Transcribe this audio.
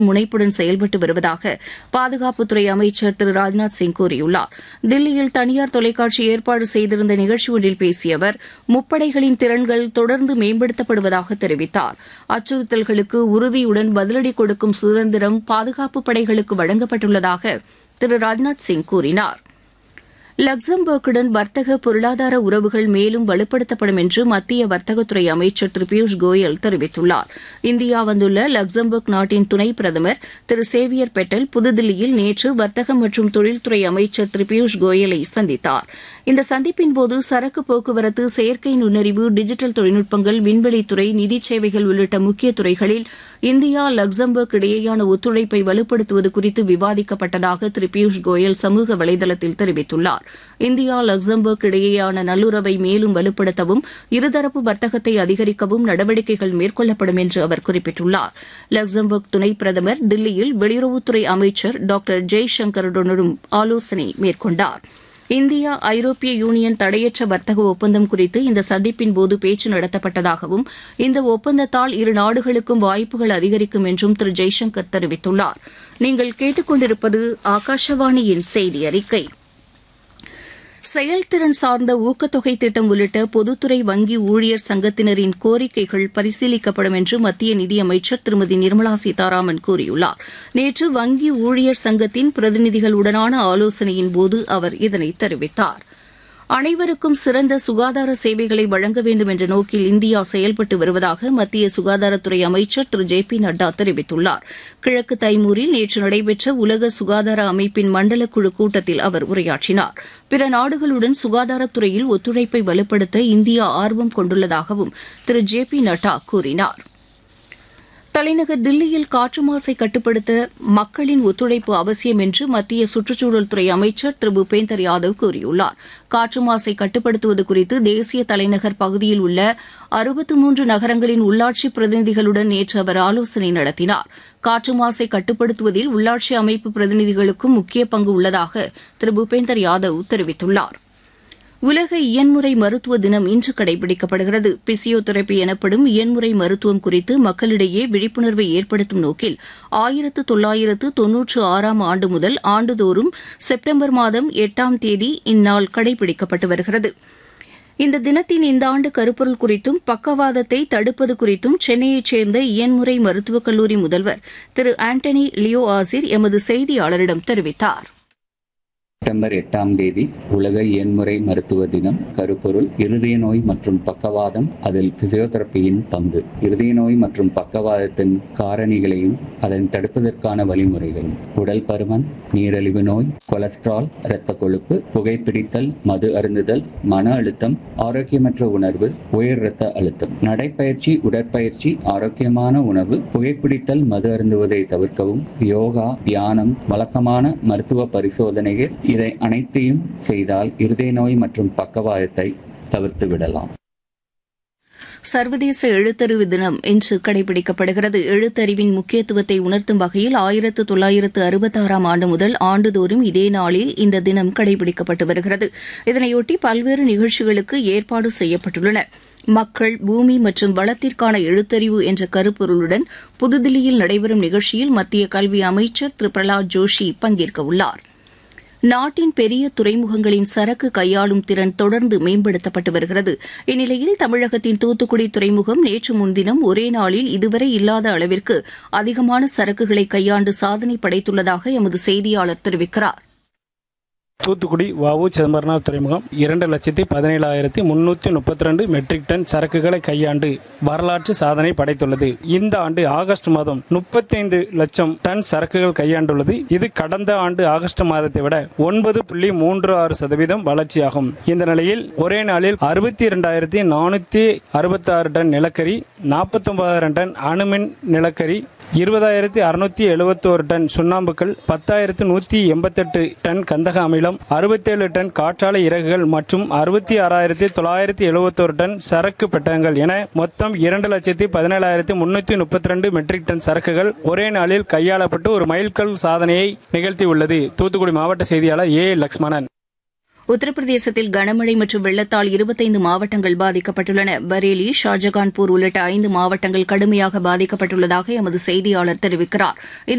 முனைப்புடன் செயல்பட்டு வருவதாக பாதுகாப்புத்துறை அமைச்சர் திரு ராஜ்நாத் சிங் கூறியுள்ளார் தில்லியில் தனியார் தொலைக்காட்சி ஏற்பாடு செய்திருந்த நிகழ்ச்சி ஒன்றில் பேசிய அவர் முப்படைகளின் திறன்கள் தொடர்ந்து மேம்படுத்தப்படுவதாக தெரிவித்தார் அச்சுறுத்தல்களுக்கு உறுதியுடன் பதிலடி கொடுக்கும் சுதந்திரம் பாதுகாப்பு படைகளுக்கு வழங்கப்பட்டுள்ளதாக திரு ராஜ்நாத் சிங் கூறினார் லக்சம்பர்க்குடன் வர்த்தக பொருளாதார உறவுகள் மேலும் வலுப்படுத்தப்படும் என்று மத்திய வர்த்தகத்துறை அமைச்சர் திரு பியூஷ் கோயல் தெரிவித்துள்ளார் இந்தியா வந்துள்ள லக்சம்பர்க் நாட்டின் துணை பிரதமர் திரு சேவியர் பெட்டல் புதுதில்லியில் நேற்று வர்த்தகம் மற்றும் தொழில்துறை அமைச்சர் திரு பியூஷ் கோயலை சந்தித்தார் இந்த சந்திப்பின்போது சரக்கு போக்குவரத்து செயற்கை நுண்ணறிவு டிஜிட்டல் தொழில்நுட்பங்கள் விண்வெளித்துறை நிதி சேவைகள் உள்ளிட்ட முக்கிய துறைகளில் இந்தியா லக்சம்பர்க் இடையேயான ஒத்துழைப்பை வலுப்படுத்துவது குறித்து விவாதிக்கப்பட்டதாக திரு பியூஷ் கோயல் சமூக வலைதளத்தில் தெரிவித்துள்ளார் இந்தியா லக்சம்பர்க் இடையேயான நல்லுறவை மேலும் வலுப்படுத்தவும் இருதரப்பு வர்த்தகத்தை அதிகரிக்கவும் நடவடிக்கைகள் மேற்கொள்ளப்படும் என்று அவர் குறிப்பிட்டுள்ளார் லக்சம்பர்க் துணை பிரதமர் தில்லியில் வெளியுறவுத்துறை அமைச்சர் டாக்டர் ஜெய்சங்கருடனும் ஆலோசனை மேற்கொண்டார் இந்தியா ஐரோப்பிய யூனியன் தடையற்ற வர்த்தக ஒப்பந்தம் குறித்து இந்த சந்திப்பின் போது பேச்சு நடத்தப்பட்டதாகவும் இந்த ஒப்பந்தத்தால் இரு நாடுகளுக்கும் வாய்ப்புகள் அதிகரிக்கும் என்றும் திரு ஜெய்சங்கர் தெரிவித்துள்ளார் நீங்கள் கேட்டுக்கொண்டிருப்பது ஆகாஷவாணியின் செய்தி அறிக்கை செயல்திறன் சார்ந்த ஊக்கத்தொகை திட்டம் உள்ளிட்ட பொதுத்துறை வங்கி ஊழியர் சங்கத்தினரின் கோரிக்கைகள் பரிசீலிக்கப்படும் என்று மத்திய நிதியமைச்சர் திருமதி நிர்மலா சீதாராமன் கூறியுள்ளார் நேற்று வங்கி ஊழியர் சங்கத்தின் பிரதிநிதிகளுடனான ஆலோசனையின் போது அவர் இதனை தெரிவித்தார் அனைவருக்கும் சிறந்த சுகாதார சேவைகளை வழங்க வேண்டும் என்ற நோக்கில் இந்தியா செயல்பட்டு வருவதாக மத்திய சுகாதாரத்துறை அமைச்சர் திரு ஜே பி நட்டா தெரிவித்துள்ளார் கிழக்கு தைமூரில் நேற்று நடைபெற்ற உலக சுகாதார அமைப்பின் மண்டல குழு கூட்டத்தில் அவர் உரையாற்றினார் பிற நாடுகளுடன் சுகாதாரத்துறையில் ஒத்துழைப்பை வலுப்படுத்த இந்தியா ஆர்வம் கொண்டுள்ளதாகவும் திரு ஜே பி நட்டா கூறினார் தலைநகர் தில்லியில் காற்று மாசை கட்டுப்படுத்த மக்களின் ஒத்துழைப்பு அவசியம் என்று மத்திய சுற்றுச்சூழல் துறை அமைச்சர் திரு பூபேந்தர் யாதவ் கூறியுள்ளார் காற்று மாசை கட்டுப்படுத்துவது குறித்து தேசிய தலைநகர் பகுதியில் உள்ள அறுபத்து மூன்று நகரங்களின் உள்ளாட்சி பிரதிநிதிகளுடன் நேற்று அவர் ஆலோசனை நடத்தினார் காற்று மாசை கட்டுப்படுத்துவதில் உள்ளாட்சி அமைப்பு பிரதிநிதிகளுக்கும் முக்கிய பங்கு உள்ளதாக திரு பூபேந்தர் யாதவ் தெரிவித்துள்ளார் உலக இயன்முறை மருத்துவ தினம் இன்று கடைபிடிக்கப்படுகிறது பிசியோதெரபி எனப்படும் இயன்முறை மருத்துவம் குறித்து மக்களிடையே விழிப்புணர்வை ஏற்படுத்தும் நோக்கில் ஆயிரத்து தொள்ளாயிரத்து தொன்னூற்று ஆறாம் ஆண்டு முதல் ஆண்டுதோறும் செப்டம்பர் மாதம் எட்டாம் தேதி இந்நாள் கடைபிடிக்கப்பட்டு வருகிறது இந்த தினத்தின் இந்த ஆண்டு கருப்பொருள் குறித்தும் பக்கவாதத்தை தடுப்பது குறித்தும் சென்னையைச் சேர்ந்த இயன்முறை மருத்துவக் கல்லூரி முதல்வர் திரு ஆண்டனி லியோ ஆசிர் எமது செய்தியாளரிடம் தெரிவித்தார் செப்டம்பர் எட்டாம் தேதி உலக எண்முறை மருத்துவ தினம் கருப்பொருள் இருதய நோய் மற்றும் பக்கவாதம் அதில் பிசியோதெரப்பியின் பங்கு இருதய நோய் மற்றும் பக்கவாதத்தின் காரணிகளையும் அதன் தடுப்பதற்கான வழிமுறைகளும் உடல் பருமன் நீரிழிவு நோய் கொலஸ்ட்ரால் இரத்த கொழுப்பு புகைப்பிடித்தல் மது அருந்துதல் மன அழுத்தம் ஆரோக்கியமற்ற உணர்வு உயர் இரத்த அழுத்தம் நடைப்பயிற்சி உடற்பயிற்சி ஆரோக்கியமான உணவு புகைப்பிடித்தல் மது அருந்துவதை தவிர்க்கவும் யோகா தியானம் வழக்கமான மருத்துவ பரிசோதனைகள் இதை அனைத்தையும் செய்தால் இருதய நோய் மற்றும் பக்கவாதத்தை தவிர்த்து விடலாம் சர்வதேச எழுத்தறிவு தினம் இன்று கடைபிடிக்கப்படுகிறது எழுத்தறிவின் முக்கியத்துவத்தை உணர்த்தும் வகையில் ஆயிரத்து தொள்ளாயிரத்து அறுபத்தாறாம் ஆண்டு முதல் ஆண்டுதோறும் இதே நாளில் இந்த தினம் கடைபிடிக்கப்பட்டு வருகிறது இதனையொட்டி பல்வேறு நிகழ்ச்சிகளுக்கு ஏற்பாடு செய்யப்பட்டுள்ளன மக்கள் பூமி மற்றும் வளத்திற்கான எழுத்தறிவு என்ற கருப்பொருளுடன் புதுதில்லியில் நடைபெறும் நிகழ்ச்சியில் மத்திய கல்வி அமைச்சர் திரு பிரகலாத் ஜோஷி பங்கேற்க உள்ளார் நாட்டின் பெரிய துறைமுகங்களின் சரக்கு கையாளும் திறன் தொடர்ந்து மேம்படுத்தப்பட்டு வருகிறது இந்நிலையில் தமிழகத்தின் தூத்துக்குடி துறைமுகம் நேற்று முன்தினம் ஒரே நாளில் இதுவரை இல்லாத அளவிற்கு அதிகமான சரக்குகளை கையாண்டு சாதனை படைத்துள்ளதாக எமது செய்தியாளர் தெரிவிக்கிறார் தூத்துக்குடி வவு சிதம்பரனார் துறைமுகம் இரண்டு லட்சத்தி பதினேழாயிரத்தி முன்னூத்தி முப்பத்தி ரெண்டு மெட்ரிக் டன் சரக்குகளை கையாண்டு வரலாற்று சாதனை படைத்துள்ளது இந்த ஆண்டு ஆகஸ்ட் மாதம் முப்பத்தைந்து லட்சம் டன் சரக்குகள் கையாண்டுள்ளது இது கடந்த ஆண்டு ஆகஸ்ட் மாதத்தை விட ஒன்பது புள்ளி மூன்று ஆறு சதவீதம் வளர்ச்சியாகும் இந்த நிலையில் ஒரே நாளில் அறுபத்தி இரண்டாயிரத்தி நானூத்தி அறுபத்தி ஆறு டன் நிலக்கரி நாற்பத்தி ஒன்பதாயிரம் டன் அணுமின் நிலக்கரி இருபதாயிரத்தி அறுநூத்தி எழுபத்தோரு டன் சுண்ணாம்புக்கள் பத்தாயிரத்து நூத்தி எண்பத்தெட்டு டன் கந்தக அமிலம் அறுபத்தேழு டன் காற்றாலை இறகுகள் மற்றும் அறுபத்தி ஆறாயிரத்தி தொள்ளாயிரத்தி எழுபத்தோரு டன் சரக்கு பெட்டகங்கள் என மொத்தம் இரண்டு லட்சத்தி பதினேழாயிரத்தி முன்னூத்தி முப்பத்தி ரெண்டு மெட்ரிக் டன் சரக்குகள் ஒரே நாளில் கையாளப்பட்டு ஒரு மைல்கல் சாதனையை நிகழ்த்தியுள்ளது தூத்துக்குடி மாவட்ட செய்தியாளர் ஏ லக்ஷ்மணன் உத்தரப்பிரதேசத்தில் கனமழை மற்றும் வெள்ளத்தால் இருபத்தைந்து மாவட்டங்கள் பாதிக்கப்பட்டுள்ளன பரேலி ஷாஜகான்பூர் உள்ளிட்ட ஐந்து மாவட்டங்கள் கடுமையாக பாதிக்கப்பட்டுள்ளதாக எமது செய்தியாளர் தெரிவிக்கிறார் இந்த